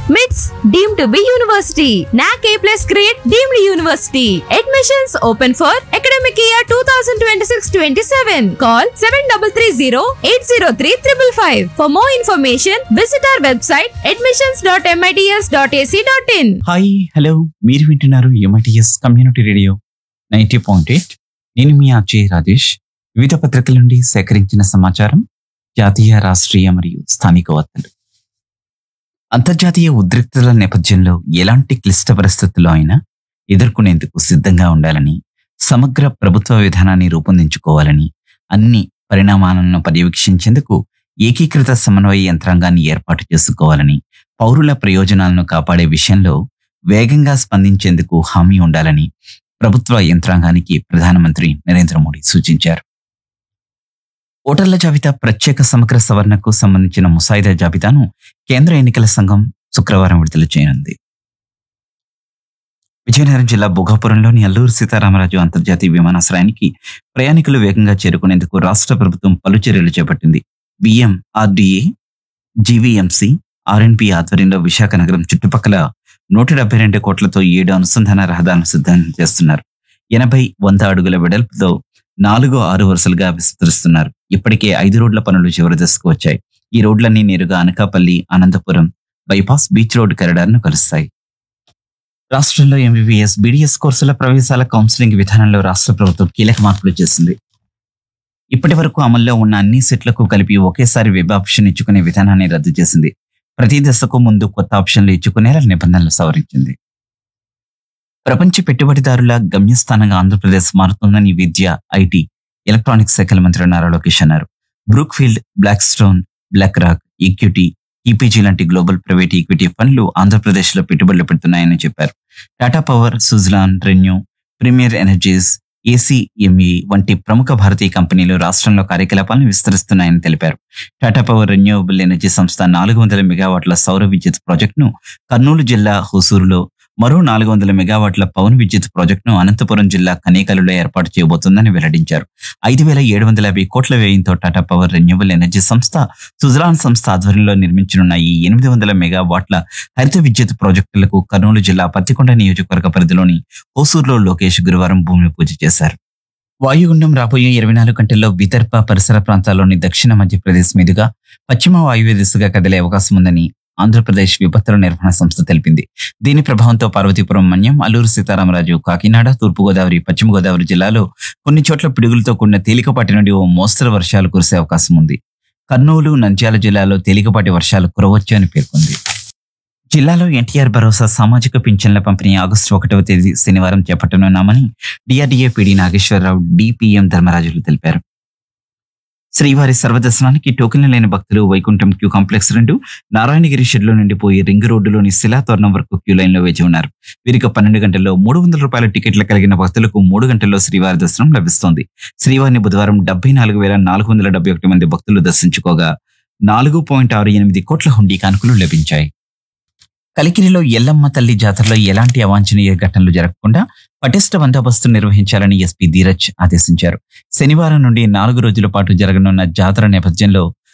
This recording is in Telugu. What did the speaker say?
MITS deemed to be university. NAC A plus grade deemed university. Admissions open for academic year 2026-27. Call 7330-803-555. For more information, visit our website admissions.mits.ac.in. Hi hello మీరు వింటున్నారు MITS community radio ninety point eight నేను మీ అజయ్ రాజేష్ వివిధ పత్రికల నుండి సేకరించిన సమాచారం జాతీయ రాష్ట్రీయ మరియు స్థానిక వార్తలు అంతర్జాతీయ ఉద్రిక్తతల నేపథ్యంలో ఎలాంటి క్లిష్ట పరిస్థితుల్లో అయినా ఎదుర్కొనేందుకు సిద్ధంగా ఉండాలని సమగ్ర ప్రభుత్వ విధానాన్ని రూపొందించుకోవాలని అన్ని పరిణామాలను పర్యవేక్షించేందుకు ఏకీకృత సమన్వయ యంత్రాంగాన్ని ఏర్పాటు చేసుకోవాలని పౌరుల ప్రయోజనాలను కాపాడే విషయంలో వేగంగా స్పందించేందుకు హామీ ఉండాలని ప్రభుత్వ యంత్రాంగానికి ప్రధానమంత్రి నరేంద్ర మోడీ సూచించారు ఓటర్ల జాబితా ప్రత్యేక సమగ్ర సవరణకు సంబంధించిన ముసాయిదా జాబితాను కేంద్ర ఎన్నికల సంఘం శుక్రవారం విడుదల చేయనుంది విజయనగరం జిల్లా భోగాపురంలోని అల్లూరు సీతారామరాజు అంతర్జాతీయ విమానాశ్రయానికి ప్రయాణికులు వేగంగా చేరుకునేందుకు రాష్ట్ర ప్రభుత్వం పలు చర్యలు చేపట్టింది బిఎం ఆర్డీఏ జీవీఎంసీ ఆర్ఎన్పి ఆధ్వర్యంలో విశాఖ నగరం చుట్టుపక్కల నూట డెబ్బై రెండు కోట్లతో ఏడు అనుసంధాన రహదారులను సిద్ధం చేస్తున్నారు ఎనభై వంద అడుగుల వెడల్పుతో నాలుగు ఆరు వరుసలుగా విస్తరిస్తున్నారు ఇప్పటికే ఐదు రోడ్ల పనులు చివరి దశకు వచ్చాయి ఈ రోడ్లన్నీ నేరుగా Anakapalli Anantapuram bypass beach road ను కలుస్తాయి రాష్ట్రంలో ఎంబీబీఎస్ బీడీఎస్ కోర్సుల ప్రవేశాల కౌన్సిలింగ్ విధానంలో రాష్ట్ర ప్రభుత్వం కీలక మార్పులు చేసింది ఇప్పటి వరకు అమల్లో ఉన్న అన్ని సెట్లకు కలిపి ఒకేసారి వెబ్ ఆప్షన్ ఇచ్చుకునే విధానాన్ని రద్దు చేసింది ప్రతి దశకు ముందు కొత్త ఆప్షన్లు ఇచ్చుకునేలా నిబంధనలు సవరించింది ప్రపంచ పెట్టుబడిదారుల గమ్యస్థానంగా ఆంధ్రప్రదేశ్ మారుతుందని విద్య ఐటీ ఎలక్ట్రానిక్స్ శాఖల మంత్రి నారా లోకేష్ అన్నారు Brookfield Blackstone BlackRock equity EPG లాంటి గ్లోబల్ ప్రైవేట్ ఈక్విటీ ఫండ్లు ఆంధ్రప్రదేశ్ లో పెట్టుబడులు పెడుతున్నాయని చెప్పారు Tata Power Suzlon ReNew Premier Energies ACME వంటి ప్రముఖ భారతీయ కంపెనీలు రాష్ట్రంలో కార్యకలాపాలను విస్తరిస్తున్నాయని తెలిపారు టాటా పవర్ రెన్యూవబుల్ ఎనర్జీ సంస్థ నాలుగు వందల మెగావాట్ల సౌర విద్యుత్ ప్రాజెక్టును కర్నూలు జిల్లా హుసూరులో మరో నాలుగు వందల మెగావాట్ల పవన్ విద్యుత్ ప్రాజెక్టును అనంతపురం జిల్లా కనేకలలో ఏర్పాటు చేయబోతోందని వెల్లడించారు ఐదు వేల ఏడు వందల యాభై కోట్ల వ్యయంతో టాటా పవర్ రెన్యూవబుల్ ఎనర్జీ సంస్థ సుజలాన్ సంస్థ ఆధ్వర్యంలో నిర్మించనున్న ఈ ఎనిమిది వందల మెగావాట్ల హరిత విద్యుత్ ప్రాజెక్టులకు కర్నూలు జిల్లా పత్తికొండ నియోజకవర్గ పరిధిలోని హోసూరులో లోకేష్ గురువారం భూమి పూజ చేశారు వాయుగుండం రాబోయే ఇరవై నాలుగు గంటల్లో విదర్భ పరిసర ప్రాంతాల్లోని దక్షిణ మధ్యప్రదేశ్ మీదుగా పశ్చిమ వాయువ్య దిశగా కదిలే అవకాశం ఉందని ఆంధ్రప్రదేశ్ విపత్తుల నిర్వహణ సంస్థ తెలిపింది దీని ప్రభావంతో పార్వతీపురం మన్యం అల్లూరు సీతారామరాజు కాకినాడ తూర్పుగోదావరి పశ్చిమ గోదావరి జిల్లాలో కొన్ని చోట్ల పిడుగులతో కూడిన తేలికపాటి నుండి ఓ మోస్తరు వర్షాలు కురిసే అవకాశం ఉంది కర్నూలు నంద్యాల జిల్లాలో తేలికపాటి వర్షాలు కురవచ్చు అని పేర్కొంది జిల్లాలో ఎన్టీఆర్ భరోసా సామాజిక పింఛన్ల పంపిణీ ఆగస్టు ఒకటవ తేదీ శనివారం చేపట్టనున్నామని DRDA PD Nageswara Rao DPM Dharmarajulu తెలిపారు శ్రీవారి సర్వదర్శనానికి టోకెన్లు లేని భక్తులు వైకుంఠం క్యూ కాంప్లెక్స్ రెండు నారాయణగిరి షెడ్లో నుండిపోయి రింగ్ రోడ్డులోని శిలాతోరణం వరకు క్యూ లైన్లో వేచి ఉన్నారు వీరికి పన్నెండు గంటల్లో మూడు వందల రూపాయల టికెట్లు కలిగిన భక్తులకు మూడు గంటల్లో శ్రీవారి దర్శనం లభిస్తోంది శ్రీవారిని బుధవారం డెబ్బై నాలుగు వేల నాలుగు వందల డెబ్బై ఒకటి మంది భక్తులు దర్శించుకోగా నాలుగు పాయింట్ ఆరు ఎనిమిది కోట్ల హుండీ కానుకలు లభించాయి కలికిరిలో ఎల్లమ్మ తల్లి జాతరలో ఎలాంటి అవాంఛనీయ ఘటనలు జరగకుండా పటిష్ట బందోబస్తు నిర్వహించాలని ఎస్పీ ధీరజ్ ఆదేశించారు శనివారం నుండి నాలుగు రోజుల పాటు జరగనున్న జాతర నేపథ్యంలో